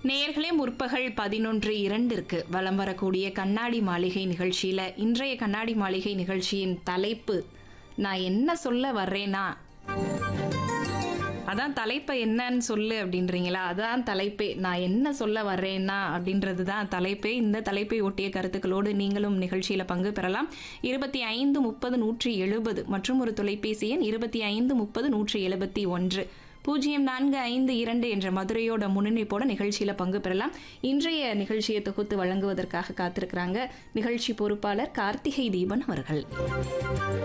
நேர்களே முற்பகல் பதினொன்று இரண்டிற்கு வலம் வரக்கூடிய கண்ணாடி மாளிகை நிகழ்ச்சியில இன்றைய கண்ணாடி மாளிகை நிகழ்ச்சியின் தலைப்பு நான் என்ன சொல்ல வர்றேனா அதான் தலைப்பை என்னன்னு சொல்லு அப்படின்றீங்களா அதான் தலைப்பே நான் என்ன சொல்ல வர்றேன்னா அப்படின்றது தான் தலைப்பே இந்த தலைப்பை ஒட்டிய கருத்துக்களோடு நீங்களும் நிகழ்ச்சியில் பங்கு பெறலாம் இருபத்தி ஐந்து முப்பது நூற்றி எழுபது மற்றும் ஒரு தொலைபேசி எண் இருபத்தி ஐந்து முப்பது நூற்றி எழுபத்தி ஒன்று பூஜ்ஜியம் நான்கு ஐந்து இரண்டு என்ற மதுரையோட முன்னிணைப்போட நிகழ்ச்சியில் பங்கு பெறலாம் இன்றைய நிகழ்ச்சியை தொகுத்து வழங்குவதற்காக காத்திருக்கிறாங்க நிகழ்ச்சி பொறுப்பாளர் கார்த்திகை தீபன் அவர்கள்